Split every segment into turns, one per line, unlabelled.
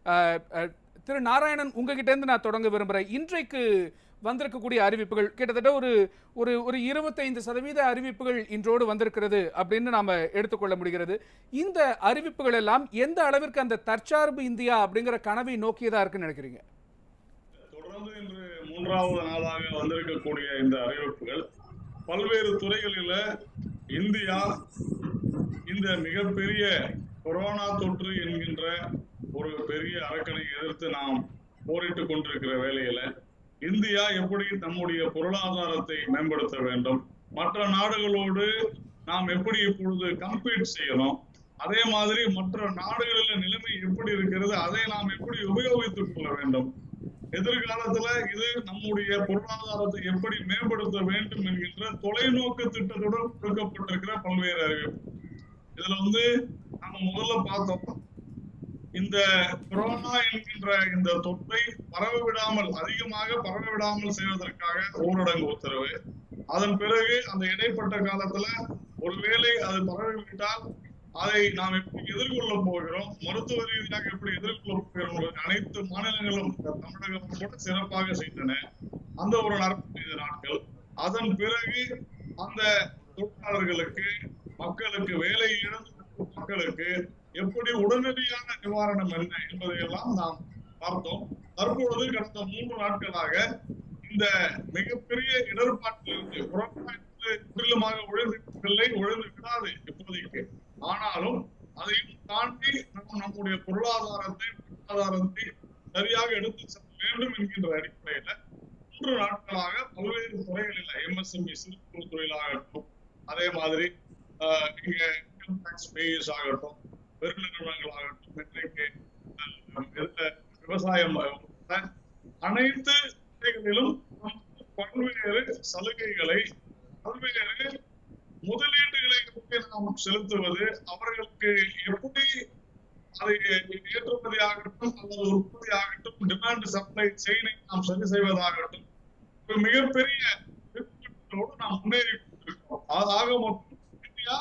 அஹ், அஹ், திரு நாராயணன் உங்ககிட்ட இருந்து நான் தொடங்க விரும்புகிறேன் இன்றைக்கு வந்திருக்கக்கூடிய அறிவிப்புகள் கிட்டத்தட்ட ஒரு ஒரு ஒரு இருபத்தைந்து சதவீத அறிவிப்புகள் இன்றோடு வந்திருக்கிறது அப்படின்னு நாம எடுத்துக்கொள்ள முடிகிறது இந்த அறிவிப்புகள் எல்லாம் எந்த அளவிற்கு அந்த தற்சார்பு இந்தியா அப்படிங்கிற கனவை நோக்கியதா இருக்குன்னு நினைக்கிறீங்க
தொடர்ந்து இன்று மூன்றாவது நாளாக வந்திருக்கக்கூடிய இந்த அறிவிப்புகள் பல்வேறு துறைகளில இந்தியா இந்த மிகப்பெரிய கொரோனா தொற்று என்கின்ற ஒரு பெரிய அரக்கனை எதிர்த்து நாம் போரிட்டுக் கொண்டிருக்கிற வேளையில இந்தியா எப்படி நம்முடைய பொருளாதாரத்தை மேம்படுத்த வேண்டும் மற்ற நாடுகளோடு நாம் எப்படி இப்பொழுது கம்பீட் செய்யணும் அதே மாதிரி மற்ற நாடுகளில் நிலைமை எப்படி இருக்கிறது அதை நாம் எப்படி உபயோகித்துக் கொள்ள வேண்டும் எதிர்காலத்துல இது நம்முடைய பொருளாதாரத்தை எப்படி மேம்படுத்த வேண்டும் என்கின்ற தொலைநோக்கு திட்டத்துடன் கொடுக்கப்பட்டிருக்கிற பல்வேறு அறிவிப்பு இதுல வந்து நம்ம முதல்ல பார்த்தோம் இந்த கொரோனா என்கின்ற இந்த தொற்றை பரவ விடாமல் அதிகமாக பரவ விடாமல் செய்வதற்காக ஊரடங்கு உத்தரவு அதன் பிறகு அந்த இடைப்பட்ட காலத்துல ஒருவேளை அது பரவிவிட்டால் அதை நாம் எப்படி எதிர்கொள்ள போகிறோம் மருத்துவ ரீதியாக எப்படி எதிர்கொள்ள போகிறோம் என்பதை அனைத்து மாநிலங்களும் தமிழகம் கூட சிறப்பாக செய்தன அந்த ஒரு நாற்பத்தைந்து நாட்கள் அதன் பிறகு அந்த தொழிலாளர்களுக்கு மக்களுக்கு வேலை இழந்த மக்களுக்கு எப்படி உடனடியான நிவாரணம் என்ன என்பதையெல்லாம் நாம் பார்த்தோம் தற்பொழுது கடந்த மூன்று நாட்களாக இந்த மிகப்பெரிய இடர்பாட்டிலிருந்து கொரோனா என்பது முற்றிலுமாக ஒழிந்துவிடவில்லை ஒழிந்து விடாது இப்போதைக்கு ஆனாலும் அதையும் தாண்டி நாம் நம்முடைய பொருளாதாரத்தை பொருளாதாரத்தை சரியாக எடுத்து செல்ல வேண்டும் என்கின்ற அடிப்படையில மூன்று நாட்களாக பல்வேறு துறைகளில் எம்எஸ்எம்இ சிறு குறு தொழிலாகட்டும் அதே மாதிரி ஆஹ், இங்க இன்கம் டாக்ஸ் பேஸ் ஆகட்டும் பெருநிறுவனங்கள் ஆகட்டும் இன்றைக்கு ஆஹ், இதுல விவசாயம் உட்பட அனைத்து துறைகளிலும் நமக்கு பல்வேறு சலுகைகளை பல்வேறு முதலீடுகளை எப்படி நாம் செலுத்துவது அவர்களுக்கு எப்படி அதை ஏற்றுமதி ஆகட்டும் அல்லது உற்பத்தி ஆகட்டும் டிமாண்ட் சப்ளை செயினை நாம் சரி செய்வதாகட்டும் ஒரு மிகப்பெரிய திட்டங்களோடு நாம் முன்னேறி கொண்டிருக்கிறோம் அதாக மொத்தம் இந்தியா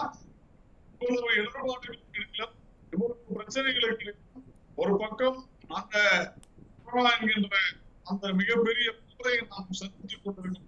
இவ்வளவு இடர்பாடுகளுக்கு இடையிலும் இவ்வளவு பிரச்சனைகளுக்கு இடையிலும் ஒரு பக்கம் அந்த கொரோனா என்கின்ற அந்த மிகப்பெரிய போரை நாம் சந்தித்துக் கொண்டிருக்கும்